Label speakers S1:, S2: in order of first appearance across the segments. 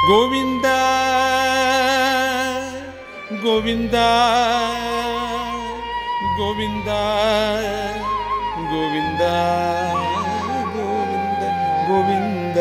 S1: ಗೋವಿಂದ ಗೋವಿಂದ ಗೋವಿಂದ ಗೋವಿಂದ ಗೋವಿಂದ ಗೋವಿಂದ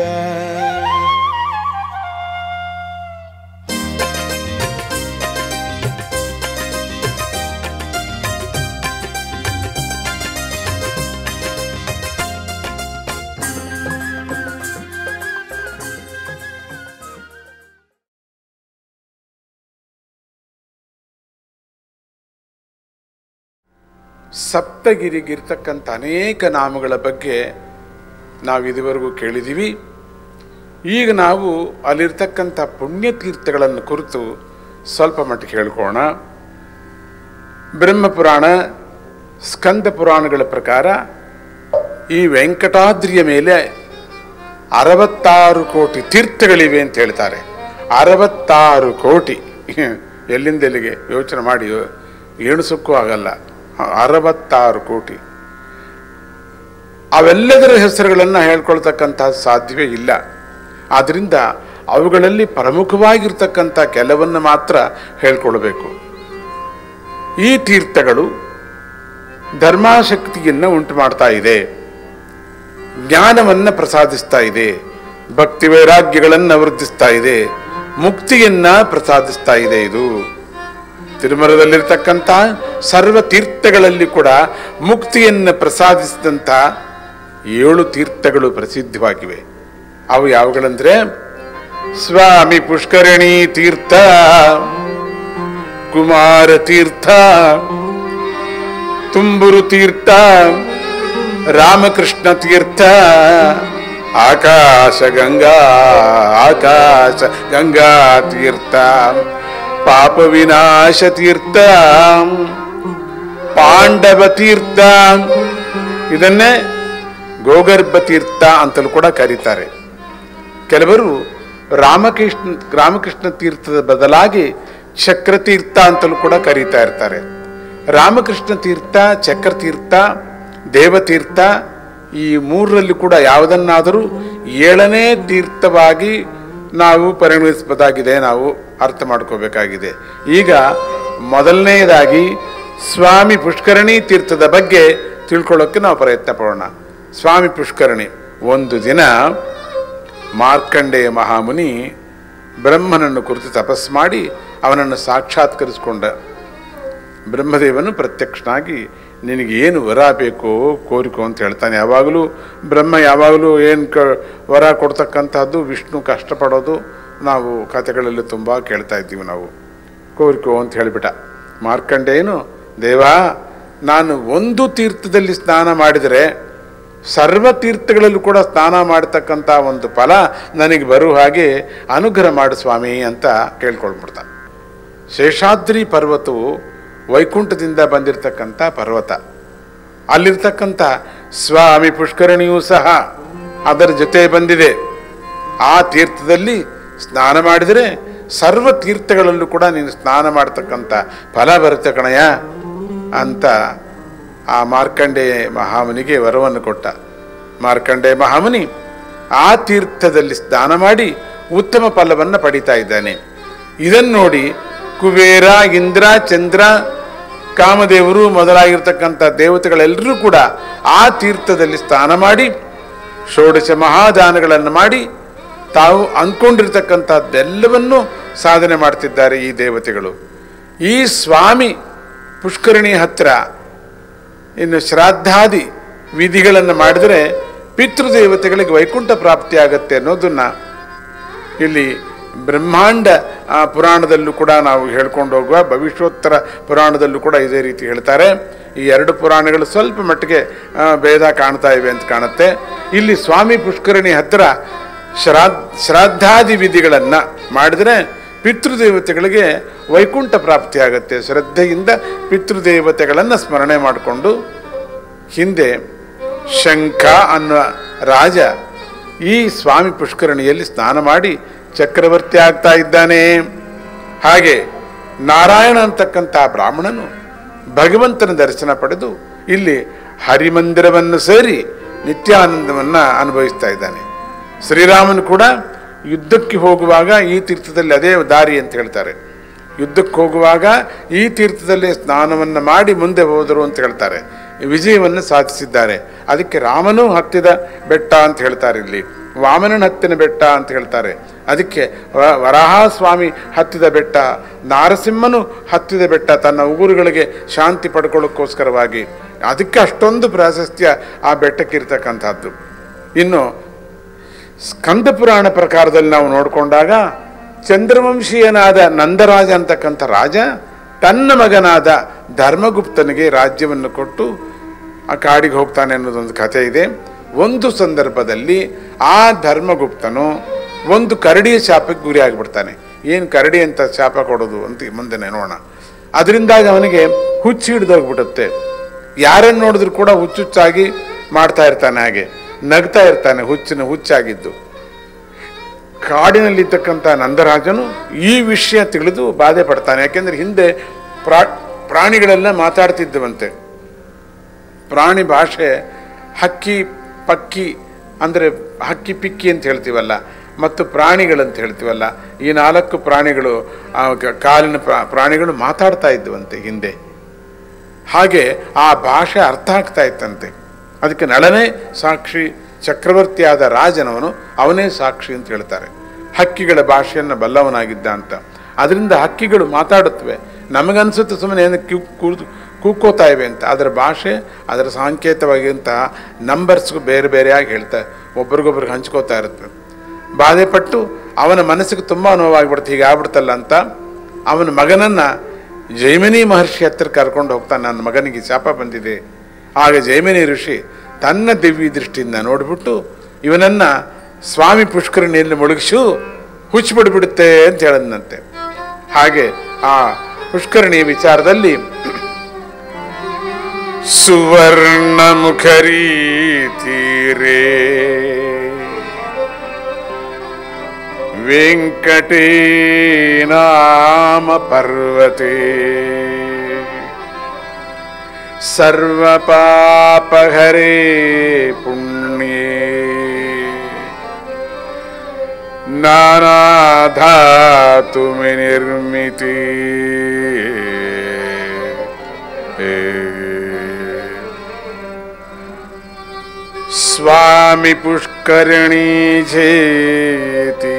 S2: ಸಪ್ತಗಿರಿಗಿರ್ತಕ್ಕಂಥ ಅನೇಕ ನಾಮಗಳ ಬಗ್ಗೆ ನಾವು ಇದುವರೆಗೂ ಕೇಳಿದ್ದೀವಿ ಈಗ ನಾವು ಅಲ್ಲಿರ್ತಕ್ಕಂಥ ಪುಣ್ಯತೀರ್ಥಗಳನ್ನು ಕುರಿತು ಸ್ವಲ್ಪ ಮಟ್ಟಿಗೆ ಹೇಳ್ಕೋಣ ಬ್ರಹ್ಮಪುರಾಣ ಸ್ಕಂದ ಪುರಾಣಗಳ ಪ್ರಕಾರ ಈ ವೆಂಕಟಾದ್ರಿಯ ಮೇಲೆ ಅರವತ್ತಾರು ಕೋಟಿ ತೀರ್ಥಗಳಿವೆ ಅಂತ ಹೇಳ್ತಾರೆ ಅರವತ್ತಾರು ಕೋಟಿ ಎಲ್ಲಿಂದ ಎಲ್ಲಿಗೆ ಯೋಚನೆ ಮಾಡಿ ಎಣಿಸೋಕ್ಕೂ ಆಗಲ್ಲ ಅರವತ್ತಾರು ಕೋಟಿ ಅವೆಲ್ಲದರ ಹೆಸರುಗಳನ್ನು ಹೇಳ್ಕೊಳ್ತಕ್ಕಂಥ ಸಾಧ್ಯವೇ ಇಲ್ಲ ಆದ್ದರಿಂದ ಅವುಗಳಲ್ಲಿ ಪ್ರಮುಖವಾಗಿರ್ತಕ್ಕಂಥ ಕೆಲವನ್ನು ಮಾತ್ರ ಹೇಳ್ಕೊಳ್ಬೇಕು ಈ ತೀರ್ಥಗಳು ಧರ್ಮಾಸಕ್ತಿಯನ್ನು ಉಂಟು ಮಾಡ್ತಾ ಇದೆ ಜ್ಞಾನವನ್ನು ಪ್ರಸಾದಿಸ್ತಾ ಇದೆ ಭಕ್ತಿ ವೈರಾಗ್ಯಗಳನ್ನು ವೃದ್ಧಿಸ್ತಾ ಇದೆ ಮುಕ್ತಿಯನ್ನ ಪ್ರಸಾದಿಸ್ತಾ ಇದೆ ಇದು ತಿರುಮಲದಲ್ಲಿರ್ತಕ್ಕಂಥ ಸರ್ವ ತೀರ್ಥಗಳಲ್ಲಿ ಕೂಡ ಮುಕ್ತಿಯನ್ನು ಪ್ರಸಾದಿಸಿದಂಥ ಏಳು ತೀರ್ಥಗಳು ಪ್ರಸಿದ್ಧವಾಗಿವೆ ಅವು ಯಾವುಗಳಂದ್ರೆ ಸ್ವಾಮಿ ಪುಷ್ಕರಣಿ ತೀರ್ಥ ಕುಮಾರ ತೀರ್ಥ ತುಂಬುರು ತೀರ್ಥ ರಾಮಕೃಷ್ಣ ತೀರ್ಥ ಆಕಾಶ ಗಂಗಾ ಆಕಾಶ ಗಂಗಾ ತೀರ್ಥ ಪಾಪ ವಿನಾಶ ತೀರ್ಥ ಪಾಂಡವ ತೀರ್ಥ ಇದನ್ನೇ ಗೋಗರ್ಭ ತೀರ್ಥ ಅಂತಲೂ ಕೂಡ ಕರೀತಾರೆ ಕೆಲವರು ರಾಮಕೃಷ್ಣ ರಾಮಕೃಷ್ಣ ತೀರ್ಥದ ಬದಲಾಗಿ ಚಕ್ರತೀರ್ಥ ಅಂತಲೂ ಕೂಡ ಕರೀತಾ ಇರ್ತಾರೆ ರಾಮಕೃಷ್ಣ ತೀರ್ಥ ಚಕ್ರತೀರ್ಥ ದೇವತೀರ್ಥ ಈ ಮೂರರಲ್ಲಿ ಕೂಡ ಯಾವುದನ್ನಾದರೂ ಏಳನೇ ತೀರ್ಥವಾಗಿ ನಾವು ಪರಿಗಣಿಸಬಹುದಾಗಿದೆ ನಾವು ಅರ್ಥ ಮಾಡ್ಕೋಬೇಕಾಗಿದೆ ಈಗ ಮೊದಲನೆಯದಾಗಿ ಸ್ವಾಮಿ ಪುಷ್ಕರಣಿ ತೀರ್ಥದ ಬಗ್ಗೆ ತಿಳ್ಕೊಳ್ಳೋಕ್ಕೆ ನಾವು ಪ್ರಯತ್ನ ಪಡೋಣ ಸ್ವಾಮಿ ಪುಷ್ಕರಣಿ ಒಂದು ದಿನ ಮಾರ್ಕಂಡೇಯ ಮಹಾಮುನಿ ಬ್ರಹ್ಮನನ್ನು ಕುರಿತು ತಪಸ್ ಮಾಡಿ ಅವನನ್ನು ಸಾಕ್ಷಾತ್ಕರಿಸಿಕೊಂಡ ಬ್ರಹ್ಮದೇವನು ಪ್ರತ್ಯಕ್ಷನಾಗಿ ನಿನಗೆ ಏನು ವರ ಬೇಕೋ ಕೋರಿಕೋ ಅಂತ ಹೇಳ್ತಾನೆ ಯಾವಾಗಲೂ ಬ್ರಹ್ಮ ಯಾವಾಗಲೂ ಏನು ಕ ವರ ಕೊಡ್ತಕ್ಕಂಥದ್ದು ವಿಷ್ಣು ಕಷ್ಟಪಡೋದು ನಾವು ಕಥೆಗಳಲ್ಲಿ ತುಂಬ ಕೇಳ್ತಾ ಇದ್ದೀವಿ ನಾವು ಕೋರಿಕೋ ಅಂತ ಹೇಳಿಬಿಟ್ಟ ಮಾರ್ಕಂಡೇಯನು ದೇವಾ ನಾನು ಒಂದು ತೀರ್ಥದಲ್ಲಿ ಸ್ನಾನ ಮಾಡಿದರೆ ಸರ್ವ ತೀರ್ಥಗಳಲ್ಲೂ ಕೂಡ ಸ್ನಾನ ಮಾಡತಕ್ಕಂಥ ಒಂದು ಫಲ ನನಗೆ ಬರುವ ಹಾಗೆ ಅನುಗ್ರಹ ಮಾಡು ಸ್ವಾಮಿ ಅಂತ ಕೇಳ್ಕೊಳ್ಬಿಡ್ತಾನೆ ಶೇಷಾದ್ರಿ ಪರ್ವತವು ವೈಕುಂಠದಿಂದ ಬಂದಿರತಕ್ಕಂಥ ಪರ್ವತ ಅಲ್ಲಿರ್ತಕ್ಕಂಥ ಸ್ವಾಮಿ ಪುಷ್ಕರಣಿಯೂ ಸಹ ಅದರ ಜೊತೆ ಬಂದಿದೆ ಆ ತೀರ್ಥದಲ್ಲಿ ಸ್ನಾನ ಮಾಡಿದರೆ ಸರ್ವ ತೀರ್ಥಗಳಲ್ಲೂ ಕೂಡ ನೀನು ಸ್ನಾನ ಮಾಡ್ತಕ್ಕಂಥ ಫಲ ಬರುತ್ತೆ ಕಣಯ್ಯ ಅಂತ ಆ ಮಾರ್ಕಂಡೇ ಮಹಾಮುನಿಗೆ ವರವನ್ನು ಕೊಟ್ಟ ಮಾರ್ಕಂಡೇ ಮಹಾಮುನಿ ಆ ತೀರ್ಥದಲ್ಲಿ ಸ್ನಾನ ಮಾಡಿ ಉತ್ತಮ ಫಲವನ್ನು ಪಡಿತಾ ಇದ್ದಾನೆ ಇದನ್ನು ನೋಡಿ ಕುಬೇರ ಇಂದ್ರ ಚಂದ್ರ ಕಾಮದೇವರು ಮೊದಲಾಗಿರ್ತಕ್ಕಂಥ ದೇವತೆಗಳೆಲ್ಲರೂ ಕೂಡ ಆ ತೀರ್ಥದಲ್ಲಿ ಸ್ನಾನ ಮಾಡಿ ಷೋಡಶ ಮಹಾದಾನಗಳನ್ನು ಮಾಡಿ ತಾವು ಅಂದ್ಕೊಂಡಿರ್ತಕ್ಕಂಥದ್ದೆಲ್ಲವನ್ನೂ ಸಾಧನೆ ಮಾಡ್ತಿದ್ದಾರೆ ಈ ದೇವತೆಗಳು ಈ ಸ್ವಾಮಿ ಪುಷ್ಕರಣಿ ಹತ್ರ ಇನ್ನು ಶ್ರಾದ್ದಾದಿ ವಿಧಿಗಳನ್ನು ಮಾಡಿದರೆ ಪಿತೃದೇವತೆಗಳಿಗೆ ವೈಕುಂಠ ಪ್ರಾಪ್ತಿ ಆಗತ್ತೆ ಅನ್ನೋದನ್ನ ಇಲ್ಲಿ ಬ್ರಹ್ಮಾಂಡ ಆ, ಪುರಾಣದಲ್ಲೂ ಕೂಡ ನಾವು ಹೇಳ್ಕೊಂಡು ಹೋಗುವ ಭವಿಷ್ಯೋತ್ತರ ಪುರಾಣದಲ್ಲೂ ಕೂಡ ಇದೇ ರೀತಿ ಹೇಳ್ತಾರೆ ಈ ಎರಡು ಪುರಾಣಗಳು ಸ್ವಲ್ಪ ಮಟ್ಟಿಗೆ ಆ, ಭೇದ ಕಾಣ್ತಾ ಇವೆ ಅಂತ ಕಾಣುತ್ತೆ ಇಲ್ಲಿ ಸ್ವಾಮಿ ಪುಷ್ಕರಣಿ ಹತ್ತಿರ ಶ್ರಾದ್ ಶ್ರಾದ್ದಾದಿ ವಿಧಿಗಳನ್ನು ಮಾಡಿದರೆ ಪಿತೃದೇವತೆಗಳಿಗೆ ವೈಕುಂಠ ಪ್ರಾಪ್ತಿ ಆಗುತ್ತೆ ಶ್ರದ್ಧೆಯಿಂದ ಪಿತೃದೇವತೆಗಳನ್ನು ಸ್ಮರಣೆ ಮಾಡಿಕೊಂಡು ಹಿಂದೆ ಶಂಖ ಅನ್ನುವ ರಾಜ ಈ ಸ್ವಾಮಿ ಪುಷ್ಕರಣಿಯಲ್ಲಿ ಸ್ನಾನ ಮಾಡಿ ಚಕ್ರವರ್ತಿ ಆಗ್ತಾ ಇದ್ದಾನೆ ಹಾಗೆ ನಾರಾಯಣ ಅಂತಕ್ಕಂಥ ಬ್ರಾಹ್ಮಣನು ಭಗವಂತನ ದರ್ಶನ ಪಡೆದು ಇಲ್ಲಿ ಹರಿಮಂದಿರವನ್ನು ಸೇರಿ ನಿತ್ಯಾನಂದವನ್ನು ಅನುಭವಿಸ್ತಾ ಇದ್ದಾನೆ ಶ್ರೀರಾಮನು ಕೂಡ ಯುದ್ಧಕ್ಕೆ ಹೋಗುವಾಗ ಈ ತೀರ್ಥದಲ್ಲಿ ಅದೇ ದಾರಿ ಅಂತ ಹೇಳ್ತಾರೆ ಯುದ್ಧಕ್ಕೆ ಹೋಗುವಾಗ ಈ ತೀರ್ಥದಲ್ಲಿ ಸ್ನಾನವನ್ನು ಮಾಡಿ ಮುಂದೆ ಹೋದರು ಅಂತ ಹೇಳ್ತಾರೆ ವಿಜಯವನ್ನು ಸಾಧಿಸಿದ್ದಾರೆ ಅದಕ್ಕೆ ರಾಮನೂ ಹತ್ತಿದ ಬೆಟ್ಟ ಅಂತ ಹೇಳ್ತಾರೆ ಇಲ್ಲಿ ವಾಮನನ ಹತ್ತಿನ ಬೆಟ್ಟ ಅಂತ ಹೇಳ್ತಾರೆ ಅದಕ್ಕೆ ವ- ವರಾಹ ಸ್ವಾಮಿ ಹತ್ತಿದ ಬೆಟ್ಟ ನಾರಸಿಂಹನು ಹತ್ತಿದ ಬೆಟ್ಟ ತನ್ನ ಉಗುರುಗಳಿಗೆ ಶಾಂತಿ ಪಡ್ಕೊಳ್ಳೋಕ್ಕೋಸ್ಕರವಾಗಿ ಅದಕ್ಕೆ ಅಷ್ಟೊಂದು ಪ್ರಾಶಸ್ತ್ಯ ಆ ಬೆಟ್ಟಕ್ಕೆ ಇರ್ತಕ್ಕಂಥದ್ದು ಇನ್ನು ಸ್ಕಂದ ಪುರಾಣ ಪ್ರಕಾರದಲ್ಲಿ ನಾವು ನೋಡಿಕೊಂಡಾಗ ಚಂದ್ರವಂಶೀಯನಾದ ನಂದರಾಜ ಅಂತಕ್ಕಂಥ ರಾಜ ತನ್ನ ಮಗನಾದ ಧರ್ಮಗುಪ್ತನಿಗೆ ರಾಜ್ಯವನ್ನು ಕೊಟ್ಟು ಆ ಕಾಡಿಗೆ ಹೋಗ್ತಾನೆ ಅನ್ನೋದೊಂದು ಕಥೆ ಇದೆ ಒಂದು ಸಂದರ್ಭದಲ್ಲಿ ಆ ಧರ್ಮಗುಪ್ತನು ಒಂದು ಕರಡಿಯ ಶಾಪಕ್ಕೆ ಗುರಿ ಆಗಿಬಿಡ್ತಾನೆ ಏನು ಕರಡಿ ಅಂತ ಶಾಪ ಕೊಡೋದು ಅಂತ ಮುಂದೆ ನೋಡೋಣ ಅದರಿಂದಾಗಿ ಅವನಿಗೆ ಹುಚ್ಚು ಹಿಡಿದೋಗ್ಬಿಡುತ್ತೆ ಯಾರನ್ನು ನೋಡಿದ್ರು ಕೂಡ ಹುಚ್ಚುಚ್ಚಾಗಿ ಮಾಡ್ತಾ ಇರ್ತಾನೆ ಹಾಗೆ ನಗ್ತಾ ಇರ್ತಾನೆ ಹುಚ್ಚಿನ ಹುಚ್ಚಾಗಿದ್ದು ಕಾಡಿನಲ್ಲಿರ್ತಕ್ಕಂಥ ನಂದರಾಜನು ಈ ವಿಷಯ ತಿಳಿದು ಬಾಧೆ ಪಡ್ತಾನೆ ಯಾಕೆಂದ್ರೆ ಹಿಂದೆ ಪ್ರಾ ಪ್ರಾಣಿಗಳೆಲ್ಲ ಮಾತಾಡ್ತಿದ್ದವಂತೆ ಪ್ರಾಣಿ ಭಾಷೆ ಹಕ್ಕಿ ಪಕ್ಕಿ ಅಂದರೆ ಹಕ್ಕಿ ಪಿಕ್ಕಿ ಅಂತ ಹೇಳ್ತೀವಲ್ಲ ಮತ್ತು ಪ್ರಾಣಿಗಳಂತ ಹೇಳ್ತೀವಲ್ಲ ಈ ನಾಲ್ಕು ಪ್ರಾಣಿಗಳು ಆ ಕ- ಕಾಲಿನ ಪ್ರಾ- ಪ್ರಾಣಿಗಳು ಮಾತಾಡ್ತಾ ಇದ್ವಂತೆ ಹಿಂದೆ ಹಾಗೆ ಆ ಭಾಷೆ ಅರ್ಥ ಆಗ್ತಾ ಇತ್ತಂತೆ ಅದಕ್ಕೆ ನಳನೇ ಸಾಕ್ಷಿ ಚಕ್ರವರ್ತಿಯಾದ ರಾಜನವನು ಅವನೇ ಸಾಕ್ಷಿ ಅಂತ ಹೇಳ್ತಾರೆ ಹಕ್ಕಿಗಳ ಭಾಷೆಯನ್ನು ಬಲ್ಲವನಾಗಿದ್ದ ಅಂತ ಅದರಿಂದ ಹಕ್ಕಿಗಳು ಮಾತಾಡುತ್ತವೆ ನಮಗನ್ಸುತ್ತೆ ಸುಮ್ಮನೆ ಏನು ಕ್ಯೂ ಕೂದು ಕೂಕೋತಾ ಇವೆ ಅಂತ ಅದರ ಭಾಷೆ ಅದರ ಸಾಂಕೇತವಾಗಿಂತಹ ನಂಬರ್ಸ್ಗೂ ಬೇರೆ ಬೇರೆಯಾಗಿ ಹೇಳ್ತಾ ಒಬ್ರಿಗೊಬ್ರಿಗೆ ಹಂಚ್ಕೋತಾ ಇರುತ್ತೆ ಬಾಧೆಪಟ್ಟು ಅವನ ಮನಸ್ಸಿಗೆ ತುಂಬ ನೋವಾಗಿಬಿಡುತ್ತೆ ಹೀಗೆ ಆಗ್ಬಿಡ್ತಲ್ಲ ಅಂತ ಅವನ ಮಗನನ್ನು ಜೈಮಿನಿ ಮಹರ್ಷಿ ಹತ್ತಿರ ಕರ್ಕೊಂಡು ಹೋಗ್ತಾನೆ ನನ್ನ ಮಗನಿಗೆ ಶಾಪ ಬಂದಿದೆ ಆಗ ಜೈಮಿನಿ ಋಷಿ ತನ್ನ ದಿವ್ಯ ದೃಷ್ಟಿಯಿಂದ ನೋಡಿಬಿಟ್ಟು ಇವನನ್ನ ಸ್ವಾಮಿ ಪುಷ್ಕರಣಿಯಲ್ಲಿ ಮುಳುಗಿಸು ಹುಚ್ಚಿಬಿಡ್ಬಿಡುತ್ತೆ ಅಂತ ಹೇಳದಂತೆ ಹಾಗೆ ಆ ಪುಷ್ಕರಣಿ ವಿಚಾರದಲ್ಲಿ ಸುವರ್ಣ ಮುಖರಿ ತೀರೇ ವೆಂಕಟೇ ನಾಮ ಪರ್ವತೆ ಸರ್ವಪಾಪಹರೇ ಪುಣ್ಯೇ ನಾನಾಧಾತು ನಿರ್ಮಿತಿ ಸ್ವಾಮಿ ಪುಷ್ಕರಣಿ ಚೇತಿ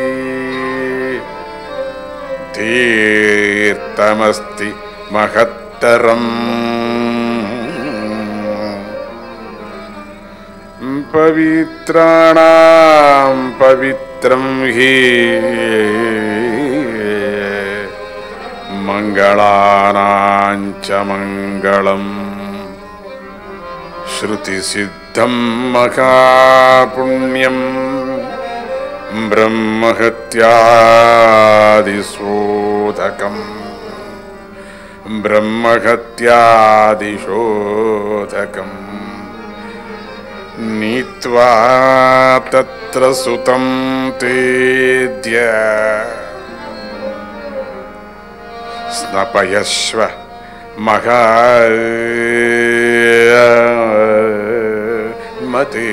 S2: ತೀರ್ಥಮಸ್ತಿ ಮಹತ್ತರಂ ಪವಿತ್ರಾಣಾಂ ಪವಿತ್ರಂ ಹಿ ಮಂಗಳಾನಾಂಚ ಮಂಗಳಂ श्रुतिसिद्धं महापुण्यं ब्रह्महत्यादिशोधकम् ब्रह्महत्यादिशोधकम् नीत्वा तत्र सुतं तेद्य स्नपयस्व ಮಹಾಮತಿ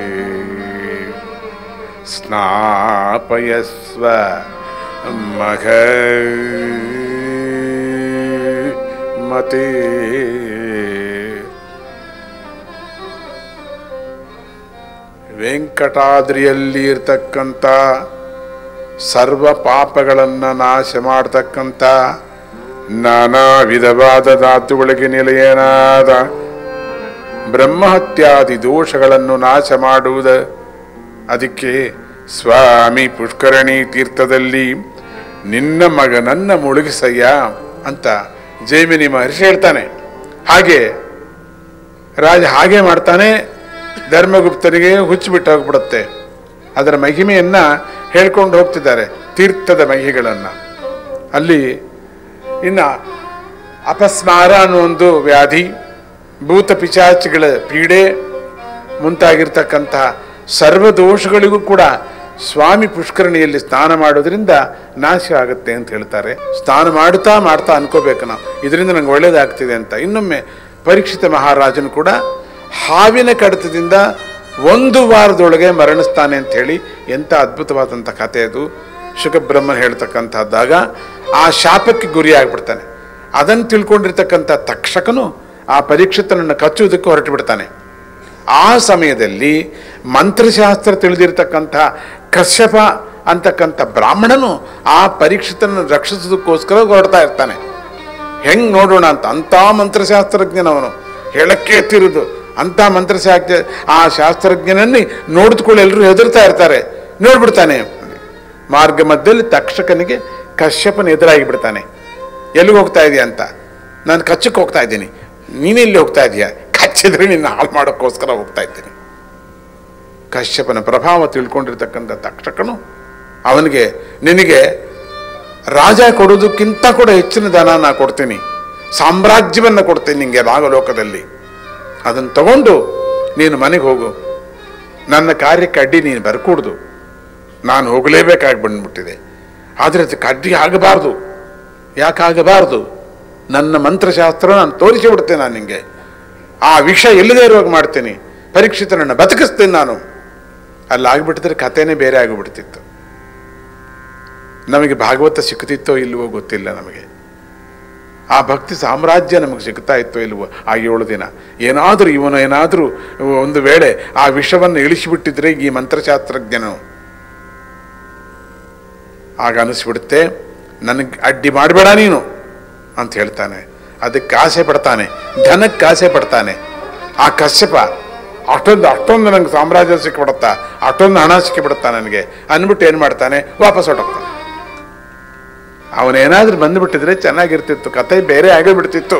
S2: ಸ್ನಾಪಯಸ್ವ ಮಘ ಮತಿ ವೆಂಕಟಾದ್ರಿಯಲ್ಲಿ ಇರ್ತಕ್ಕಂಥ ಸರ್ವ ಪಾಪಗಳನ್ನು ನಾಶ ಮಾಡತಕ್ಕಂಥ ನಾನಾ ವಿಧವಾದ ಧಾತುಗಳಿಗೆ ನಿಲಯನಾದ ಬ್ರಹ್ಮಹತ್ಯಾದಿ ದೋಷಗಳನ್ನು ನಾಶ ಮಾಡುವುದ ಅದಕ್ಕೆ ಸ್ವಾಮಿ ಪುಷ್ಕರಣಿ ತೀರ್ಥದಲ್ಲಿ ನಿನ್ನ ಮಗನನ್ನ ಮುಳುಗಿಸಯ್ಯ ಅಂತ ಜೈಮಿನಿ ಮಹರ್ಷಿ ಹೇಳ್ತಾನೆ ಹಾಗೆ ರಾಜ ಹಾಗೆ ಮಾಡ್ತಾನೆ ಧರ್ಮಗುಪ್ತನಿಗೆ ಹುಚ್ಚು ಬಿಟ್ಟು ಹೋಗ್ಬಿಡುತ್ತೆ ಅದರ ಮಹಿಮೆಯನ್ನ ಹೇಳ್ಕೊಂಡು ಹೋಗ್ತಿದ್ದಾರೆ ತೀರ್ಥದ ಮಹಿಗಳನ್ನು ಅಲ್ಲಿ ಇನ್ನು ಅಪಸ್ಮಾರ ಅನ್ನೋ ಒಂದು ವ್ಯಾಧಿ ಭೂತ ಪಿಚಾಚಿಗಳ ಪೀಡೆ ಮುಂತಾಗಿರ್ತಕ್ಕಂತಹ ಸರ್ವ ದೋಷಗಳಿಗೂ ಕೂಡ ಸ್ವಾಮಿ ಪುಷ್ಕರಣಿಯಲ್ಲಿ ಸ್ನಾನ ಮಾಡೋದ್ರಿಂದ ನಾಶ ಆಗುತ್ತೆ ಅಂತ ಹೇಳ್ತಾರೆ ಸ್ನಾನ ಮಾಡ್ತಾ ಮಾಡ್ತಾ ಅನ್ಕೋಬೇಕು ನಾವು ಇದರಿಂದ ನಂಗೆ ಒಳ್ಳೇದಾಗ್ತಿದೆ ಅಂತ ಇನ್ನೊಮ್ಮೆ ಪರೀಕ್ಷಿತ ಮಹಾರಾಜನು ಕೂಡ ಹಾವಿನ ಕಡಿತದಿಂದ ಒಂದು ವಾರದೊಳಗೆ ಮರಣಿಸ್ತಾನೆ ಅಂತ ಹೇಳಿ ಎಂಥ ಅದ್ಭುತವಾದಂಥ ಕಥೆ ಅದು ಶುಕಬ್ರಹ್ಮನ್ ಹೇಳ್ತಕ್ಕಂಥದ್ದಾಗ ಆ ಶಾಪಕ್ಕೆ ಗುರಿ ಆಗ್ಬಿಡ್ತಾನೆ ಅದನ್ನು ತಿಳ್ಕೊಂಡಿರ್ತಕ್ಕಂಥ ತಕ್ಷಕನು ಆ ಪರೀಕ್ಷಿತನನ್ನು ಕಚ್ಚುವುದಕ್ಕೆ ಹೊರಟು ಬಿಡ್ತಾನೆ ಆ ಸಮಯದಲ್ಲಿ ಮಂತ್ರಶಾಸ್ತ್ರ ತಿಳಿದಿರ್ತಕ್ಕಂಥ ಕಶ್ಯಪ ಅಂತಕ್ಕಂಥ ಬ್ರಾಹ್ಮಣನು ಆ ಪರೀಕ್ಷಿತನನ್ನು ರಕ್ಷಿಸೋದಕ್ಕೋಸ್ಕರ ಹೊರಡ್ತಾ ಇರ್ತಾನೆ ಹೆಂಗ್ ನೋಡೋಣ ಅಂತ ಅಂಥ ಮಂತ್ರಶಾಸ್ತ್ರಜ್ಞನವನು ಹೇಳಕ್ಕೆ ಎತ್ತಿರುವುದು ಅಂಥ ಮಂತ್ರಶಾಸ್ತ್ರ ಆ ಶಾಸ್ತ್ರಜ್ಞನನ್ನೇ ನೋಡಿದ್ಕೊಳ್ಳಿ ಎಲ್ಲರೂ ಹೆದರ್ತಾ ಇರ್ತಾರೆ ನೋಡ್ಬಿಡ್ತಾನೆ ಮಾರ್ಗ ಮಧ್ಯದಲ್ಲಿ ತಕ್ಷಕನಿಗೆ ಕಶ್ಯಪನ ಎದುರಾಗಿ ಬಿಡ್ತಾನೆ ಎಲ್ಲಿಗೆ ಹೋಗ್ತಾ ಇದೆಯಾ ಅಂತ ನಾನು ಕಚ್ಚಕ್ಕೆ ಹೋಗ್ತಾ ಇದ್ದೀನಿ ನೀನೆಲ್ಲಿ ಹೋಗ್ತಾ ಇದೀಯಾ ಕಚ್ಚಿದ್ರೆ ನಿನ್ನ ಹಾಳು ಮಾಡೋಕ್ಕೋಸ್ಕರ ಹೋಗ್ತಾ ಇದ್ದೀನಿ ಕಶ್ಯಪನ ಪ್ರಭಾವ ತಿಳ್ಕೊಂಡಿರ್ತಕ್ಕಂಥ ತಕ್ಷಕನು ಅವನಿಗೆ ನಿನಗೆ ರಾಜ ಕೊಡೋದಕ್ಕಿಂತ ಕೂಡ ಹೆಚ್ಚಿನ ಧನ ನಾ ಕೊಡ್ತೀನಿ ಸಾಮ್ರಾಜ್ಯವನ್ನು ಕೊಡ್ತೀನಿ ನಿಂಗೆ ನಾಗಲೋಕದಲ್ಲಿ ಅದನ್ನು ತಗೊಂಡು ನೀನು ಮನೆಗೆ ಹೋಗು ನನ್ನ ಕಾರ್ಯಕ್ಕೆ ಅಡ್ಡಿ ನೀನು ಬರ್ಕೂಡ್ದು ನಾನು ಹೋಗಲೇಬೇಕಾಗಿ ಬಂದ್ಬಿಟ್ಟಿದೆ ಆದರೆ ಅದಕ್ಕೆ ಅಡ್ಡಿ ಆಗಬಾರ್ದು ಯಾಕಾಗಬಾರ್ದು ನನ್ನ ಮಂತ್ರಶಾಸ್ತ್ರ ನಾನು ತೋರಿಸಿ ಬಿಡ್ತೇನೆ ನಾನು ನಿಂಗೆ ಆ ವಿಷ ಇಲ್ಲದೆ ಇರುವಾಗ ಮಾಡ್ತೀನಿ ಪರೀಕ್ಷಿತನನ್ನು ಬದುಕಿಸ್ತೇನೆ ನಾನು ಅಲ್ಲಿ ಆಗ್ಬಿಟ್ಟಿದ್ರೆ ಕಥೆನೇ ಬೇರೆ ಆಗಿಬಿಡ್ತಿತ್ತು ನಮಗೆ ಭಾಗವತ ಸಿಕ್ತಿತ್ತೋ ಇಲ್ವೋ ಗೊತ್ತಿಲ್ಲ ನಮಗೆ ಆ ಭಕ್ತಿ ಸಾಮ್ರಾಜ್ಯ ನಮಗೆ ಸಿಗ್ತಾ ಇತ್ತೋ ಇಲ್ವೋ ಆ ಏಳು ದಿನ ಏನಾದರೂ ಇವನು ಏನಾದರೂ ಒಂದು ವೇಳೆ ಆ ವಿಷವನ್ನು ಇಳಿಸಿಬಿಟ್ಟಿದ್ರೆ ಈ ಮಂತ್ರಶಾಸ್ತ್ರಜ್ಞನು ಆಗ ಅನಿಸ್ಬಿಡುತ್ತೆ ನನಗೆ ಅಡ್ಡಿ ಮಾಡಬೇಡ ನೀನು ಅಂತ ಹೇಳ್ತಾನೆ ಅದಕ್ಕೆ ಆಸೆ ಪಡ್ತಾನೆ ಧನಕ್ಕೆ ಆಸೆ ಪಡ್ತಾನೆ ಆ ಕಶ್ಯಪ ಅಷ್ಟೊಂದು ಅಷ್ಟೊಂದು ನನಗೆ ಸಾಮ್ರಾಜ್ಯ ಸಿಕ್ಕಿಬಿಡುತ್ತಾ ಅಷ್ಟೊಂದು ಹಣ ಸಿಕ್ಕಿಬಿಡುತ್ತಾ ನನಗೆ ಅಂದ್ಬಿಟ್ಟು ಏನು ಮಾಡ್ತಾನೆ ವಾಪಸ್ ಹೊರಟೋಗ್ತಾನೆ ಅವನೇನಾದ್ರೂ ಬಂದುಬಿಟ್ಟಿದ್ರೆ ಚೆನ್ನಾಗಿರ್ತಿತ್ತು ಕತೆ ಬೇರೆ ಆಗಿಬಿಡ್ತಿತ್ತು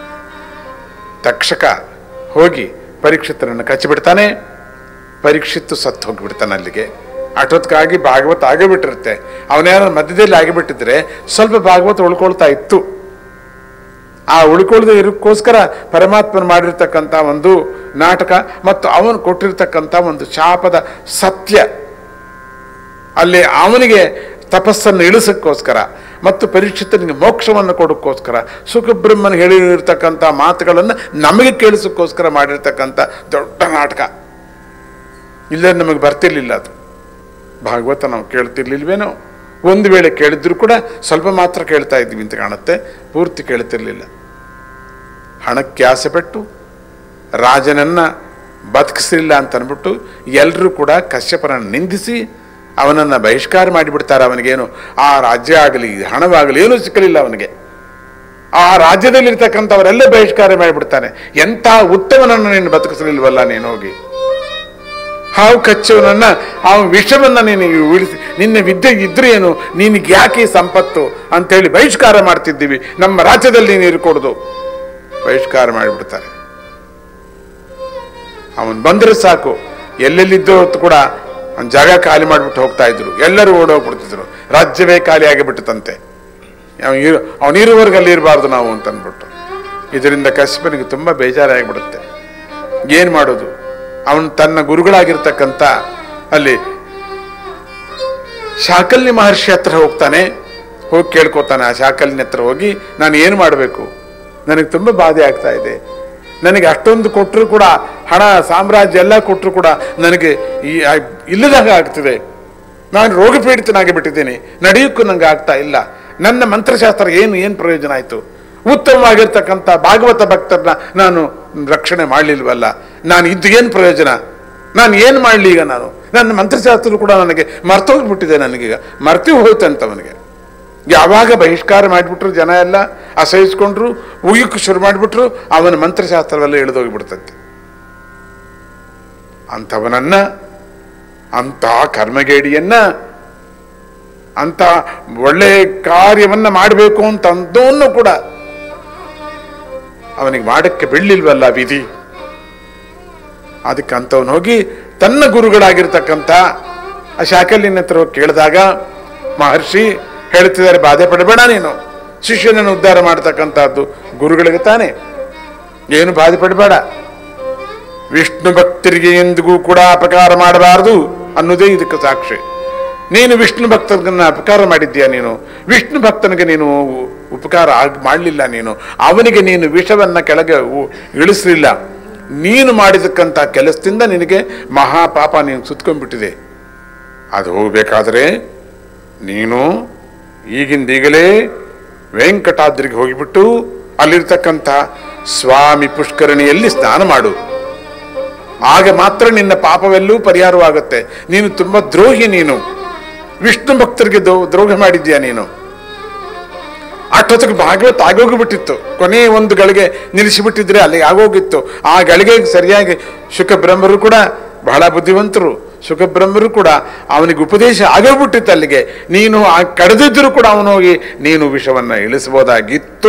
S2: ತಕ್ಷಕ ಹೋಗಿ ಪರೀಕ್ಷಿತರನ್ನು ಕಚ್ಚಿಬಿಡ್ತಾನೆ ಪರೀಕ್ಷಿತ್ತು ಸತ್ತು ಹೋಗಿಬಿಡ್ತಾನೆ ಅಲ್ಲಿಗೆ ಅಷ್ಟೊತ್ತಿಗಾಗಿ ಭಾಗವತ ಆಗಿಬಿಟ್ಟಿರುತ್ತೆ ಅವನೇನಾದ್ರು ಮಧ್ಯದಲ್ಲಿ ಆಗಿಬಿಟ್ಟಿದ್ರೆ ಸ್ವಲ್ಪ ಭಾಗವತ ಉಳ್ಕೊಳ್ತಾ ಇತ್ತು ಆ ಉಳ್ಕೊಳ್ಳದೆ ಇರೋಕ್ಕೋಸ್ಕರ ಪರಮಾತ್ಮನ ಮಾಡಿರ್ತಕ್ಕಂಥ ಒಂದು ನಾಟಕ ಮತ್ತು ಅವನು ಕೊಟ್ಟಿರ್ತಕ್ಕಂಥ ಒಂದು ಶಾಪದ ಸತ್ಯ ಅಲ್ಲಿ ಅವನಿಗೆ ತಪಸ್ಸನ್ನು ಇಳಿಸೋಕ್ಕೋಸ್ಕರ ಮತ್ತು ಪರೀಕ್ಷಿತನಿಗೆ ಮೋಕ್ಷವನ್ನು ಕೊಡೋಕ್ಕೋಸ್ಕರ ಸುಖಬ್ರಹ್ಮನ್ ಹೇಳಿರ್ತಕ್ಕಂಥ ಮಾತುಗಳನ್ನು ನಮಗೆ ಕೇಳಿಸೋಕ್ಕೋಸ್ಕರ ಮಾಡಿರ್ತಕ್ಕಂಥ ದೊಡ್ಡ ನಾಟಕ ಇಲ್ಲ ನಮಗೆ ಬರ್ತಿರ್ಲಿಲ್ಲ ಅದು ಭಾಗವತ ನಾವು ಕೇಳ್ತಿರ್ಲಿಲ್ವೇನೋ ಒಂದು ವೇಳೆ ಕೇಳಿದ್ರು ಕೂಡ ಸ್ವಲ್ಪ ಮಾತ್ರ ಕೇಳ್ತಾ ಇದ್ವಿ ಅಂತ ಕಾಣುತ್ತೆ ಪೂರ್ತಿ ಕೇಳ್ತಿರ್ಲಿಲ್ಲ ಹಣಕ್ಕೆ ಆಸೆಪಟ್ಟು ರಾಜನನ್ನ ಬದುಕಿಸಲಿಲ್ಲ ಅಂತ ಅಂದ್ಬಿಟ್ಟು ಎಲ್ಲರೂ ಕೂಡ ಕಶ್ಯಪನನ್ನು ನಿಂದಿಸಿ ಅವನನ್ನು ಬಹಿಷ್ಕಾರ ಮಾಡಿಬಿಡ್ತಾರೆ ಅವನಿಗೇನು ಆ ರಾಜ್ಯ ಆಗಲಿ ಹಣವಾಗಲಿ ಏನೂ ಸಿಕ್ಕಲಿಲ್ಲ ಅವನಿಗೆ ಆ ರಾಜ್ಯದಲ್ಲಿರ್ತಕ್ಕಂಥವರೆಲ್ಲ ಬಹಿಷ್ಕಾರ ಮಾಡಿಬಿಡ್ತಾನೆ ಎಂಥ ಉತ್ತಮನನ್ನು ನೀನು ಬದುಕಿಸಲಿಲ್ವಲ್ಲ ನೀನು ಹೋಗಿ ಹಾವು ಕಚ್ಚವನನ್ನ ಆ ವಿಷವನ್ನ ನೀನು ಉಳಿಸಿ ನಿನ್ನ ವಿದ್ಯೆ ಇದ್ರೆ ಏನು ನಿನಗೆ ಯಾಕೆ ಈ ಸಂಪತ್ತು ಅಂತೇಳಿ ಬಹಿಷ್ಕಾರ ಮಾಡ್ತಿದ್ದೀವಿ ನಮ್ಮ ರಾಜ್ಯದಲ್ಲಿ ನೀನು ಇರ್ಕೊಡುದು ಬಹಿಷ್ಕಾರ ಮಾಡಿಬಿಡ್ತಾರೆ ಅವನು ಬಂದ್ರೆ ಸಾಕು ಎಲ್ಲೆಲ್ಲಿದ್ದೋ ಹೊತ್ತು ಕೂಡ ಒಂದು ಜಾಗ ಖಾಲಿ ಮಾಡಿಬಿಟ್ಟು ಹೋಗ್ತಾ ಇದ್ರು ಎಲ್ಲರೂ ಓಡೋಗ್ಬಿಡ್ತಿದ್ರು ರಾಜ್ಯವೇ ಖಾಲಿ ಆಗಿಬಿಟ್ಟಂತೆ ಅವನು ಅವನಿರುವವರೆಗೆ ಅಲ್ಲಿ ಇರಬಾರ್ದು ನಾವು ಅಂತ ಅಂದ್ಬಿಟ್ಟು ಇದರಿಂದ ಕಶ್ಯಪನಿಗೆ ತುಂಬ ಬೇಜಾರಾಗಿಬಿಡುತ್ತೆ ಏನು ಮಾಡೋದು ಅವನು ತನ್ನ ಗುರುಗಳಾಗಿರ್ತಕ್ಕಂಥ ಅಲ್ಲಿ ಶಾಕಲ್ಯ ಮಹರ್ಷಿ ಹತ್ರ ಹೋಗ್ತಾನೆ ಹೋಗಿ ಕೇಳ್ಕೊತಾನೆ ಆ ಶಾಕಲ್ಯನ ಹತ್ರ ಹೋಗಿ ನಾನು ಏನು ಮಾಡಬೇಕು ನನಗೆ ತುಂಬ ಬಾಧೆ ಆಗ್ತಾ ಇದೆ ನನಗೆ ಅಷ್ಟೊಂದು ಕೊಟ್ಟರು ಕೂಡ ಹಣ ಸಾಮ್ರಾಜ್ಯ ಎಲ್ಲ ಕೊಟ್ಟರು ಕೂಡ ನನಗೆ ಈ ಆ- ಇಲ್ಲದಾಗ ಆಗ್ತಿದೆ ನಾನು ರೋಗ ಪೀಡಿತನಾಗಿ ಬಿಟ್ಟಿದ್ದೇನೆ ನಡೆಯೋಕ್ಕೂ ನಂಗೆ ಆಗ್ತಾ ಇಲ್ಲ ನನ್ನ ಮಂತ್ರಶಾಸ್ತ್ರ ಏನು ಏನು ಪ್ರಯೋಜನ ಆಯಿತು ಉತ್ತಮವಾಗಿರ್ತಕ್ಕಂಥ ಭಾಗವತ ಭಕ್ತರನ್ನ ನಾನು ರಕ್ಷಣೆ ಮಾಡಲಿಲ್ವಲ್ಲ ನಾನು ಇದ್ದು ಏನು ಪ್ರಯೋಜನ ನಾನು ಏನು ಮಾಡಲಿ ಈಗ ನಾನು ನನ್ನ ಮಂತ್ರಶಾಸ್ತ್ರ ಕೂಡ ನನಗೆ ಮರ್ತೋಗ್ಬಿಟ್ಟಿದೆ ನನಗೀಗ ಮರ್ತಿ ಹೋಯ್ತು ಅಂತ ಅವನಿಗೆ ಯಾವಾಗ ಬಹಿಷ್ಕಾರ ಮಾಡಿಬಿಟ್ರು ಜನ ಎಲ್ಲ ಅಸಹಿಸ್ಕೊಂಡ್ರು ಉಗಿಕ್ಕೆ ಶುರು ಮಾಡಿಬಿಟ್ರು ಅವನ ಮಂತ್ರಶಾಸ್ತ್ರವೆಲ್ಲ ಇಳಿದೋಗಿಬಿಡ್ತಂತೆ ಅಂಥವನನ್ನ ಅಂಥ ಕರ್ಮಗೇಡಿಯನ್ನ ಅಂತ ಒಳ್ಳೆ ಕಾರ್ಯವನ್ನ ಮಾಡಬೇಕು ಅಂತ ಅಂದವನು ಕೂಡ ಅವನಿಗೆ ಮಾಡಕ್ಕೆ ಬಿಡ್ಲಿಲ್ವಲ್ಲ ವಿಧಿ ಅದಕ್ಕೆ ಅಂತವನು ಹೋಗಿ ತನ್ನ ಗುರುಗಳಾಗಿರ್ತಕ್ಕಂಥ ಆ ಶಾಕಲ್ಯನ ಹತ್ರ ಹೋಗಿ ಕೇಳಿದಾಗ ಮಹರ್ಷಿ ಹೇಳ್ತಿದ್ದಾರೆ ಬಾಧೆ ಪಡಬೇಡ ನೀನು ಶಿಷ್ಯನನ್ನು ಉದ್ಧಾರ ಮಾಡ್ತಕ್ಕಂಥದ್ದು ಗುರುಗಳಿಗೆ ತಾನೆ ಏನು ಬಾಧೆ ಪಡಬೇಡ ವಿಷ್ಣು ಭಕ್ತರಿಗೆ ಎಂದಿಗೂ ಕೂಡ ಅಪಕಾರ ಮಾಡಬಾರದು ಅನ್ನೋದೇ ಇದಕ್ಕೆ ಸಾಕ್ಷಿ ನೀನು ವಿಷ್ಣು ಭಕ್ತರನ್ನ ಅಪಕಾರ ಮಾಡಿದ್ದೀಯ ನೀನು ವಿಷ್ಣು ಭಕ್ತನಿಗೆ ನೀನು ಉಪಕಾರ ಆಗ್ ಮಾಡಲಿಲ್ಲ ನೀನು ಅವನಿಗೆ ನೀನು ವಿಷವನ್ನ ಕೆಳಗೆ ಉ- ಇಳಿಸಲಿಲ್ಲ ನೀನು ಮಾಡಿದಕ್ಕಂಥ ಕೆಲಸದಿಂದ ನಿನಗೆ ಮಹಾಪಾಪ ನೀನು ಸುತ್ಕೊಂಡ್ಬಿಟ್ಟಿದೆ ಅದು ಹೋಗಬೇಕಾದ್ರೆ ನೀನು ಈಗಿಂದೀಗಲೇ ವೆಂಕಟಾದ್ರಿಗೆ ಹೋಗಿಬಿಟ್ಟು ಅಲ್ಲಿರ್ತಕ್ಕಂಥ ಸ್ವಾಮಿ ಪುಷ್ಕರಣಿಯಲ್ಲಿ ಸ್ನಾನ ಮಾಡು ಆಗ ಮಾತ್ರ ನಿನ್ನ ಪಾಪವೆಲ್ಲೂ ಪರಿಹಾರವಾಗುತ್ತೆ ನೀನು ತುಂಬ ದ್ರೋಹಿ ನೀನು ವಿಷ್ಣು ಭಕ್ತರಿಗೆ ದ್ರೋ- ದ್ರೋಹ ಮಾಡಿದ್ಯಾ ನೀನು ಅಷ್ಟೊತ್ತಿಗೆ ಭಾಗವತ್ ಆಗೋಗಿಬಿಟ್ಟಿತ್ತು ಕೊನೆ ಒಂದು ಗಳಿಗೆ ನಿಲ್ಲಿಸಿಬಿಟ್ಟಿದ್ರೆ ಅಲ್ಲಿ ಆಗೋಗಿತ್ತು ಆ ಗಳಿಗೆ ಸರಿಯಾಗಿ ಶುಕಬ್ರಹ್ಮರು ಕೂಡ ಬಹಳ ಬುದ್ಧಿವಂತರು ಶುಕಬ್ರಹ್ಮರು ಕೂಡ ಅವನಿಗೆ ಉಪದೇಶ ಆಗೋಗ್ಬಿಟ್ಟಿತ್ತು ಅಲ್ಲಿಗೆ ನೀನು ಆ ಕಳೆದಿದ್ದರೂ ಕೂಡ ಅವನು ಹೋಗಿ ನೀನು ವಿಷವನ್ನ ಇಳಿಸಬಹುದಾಗಿತ್ತು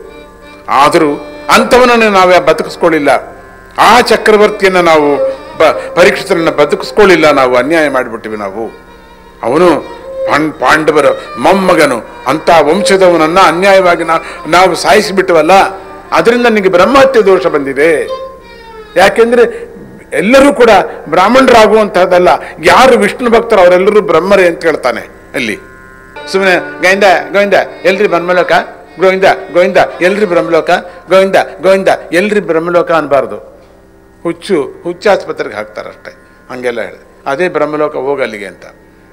S2: ಆದರೂ ಅಂಥವನನ್ನು ನಾವು ಬದುಕಿಸ್ಕೊಳ್ಳಿಲ್ಲ ಆ ಚಕ್ರವರ್ತಿಯನ್ನು ನಾವು ಬ ಪರೀಕ್ಷಿತರನ್ನ ಬದುಕಿಸ್ಕೊಳ್ಳಿಲ್ಲ ನಾವು ಅನ್ಯಾಯ ಮಾಡಿಬಿಟ್ಟಿವಿ ನಾವು ಅವನು ಪಾಂಡ್ ಪಾಂಡವರ ಮೊಮ್ಮಗನು ಅಂತ ವಂಶದವನನ್ನ ಅನ್ಯಾಯವಾಗಿ ನಾವು ನಾವು ಸಾಯಿಸಿಬಿಟ್ಟವಲ್ಲ ಅದರಿಂದ ನಿನಗೆ ಬ್ರಹ್ಮಹತ್ಯೆ ದೋಷ ಬಂದಿದೆ ಯಾಕೆಂದ್ರೆ ಎಲ್ಲರೂ ಕೂಡ ಬ್ರಾಹ್ಮಣರಾಗುವಂತಹದ್ದಲ್ಲ ಯಾರು ವಿಷ್ಣು ಭಕ್ತರು ಅವರೆಲ್ಲರೂ ಬ್ರಹ್ಮರೇ ಅಂತ ಹೇಳ್ತಾನೆ ಅಲ್ಲಿ ಸುಮ್ಮನೆ ಗೋವಿಂದ ಗೋವಿಂದ ಎಲ್ರಿ ಬ್ರಹ್ಮಲೋಕ ಗೋವಿಂದ ಗೋವಿಂದ ಎಲ್ರಿ ಬ್ರಹ್ಮಲೋಕ ಗೋವಿಂದ ಗೋವಿಂದ ಎಲ್ರಿ ಬ್ರಹ್ಮಲೋಕ ಅನ್ಬಾರ್ದು ಹುಚ್ಚು ಹುಚ್ಚಾಸ್ಪತ್ರೆಗೆ ಹಾಕ್ತಾರಷ್ಟೇ ಹಂಗೆಲ್ಲ ಹೇಳಿ ಅದೇ ಬ್ರಹ್ಮಲೋಕ ಹೋಗಲ್ಲಿಗೆ ಅಂತ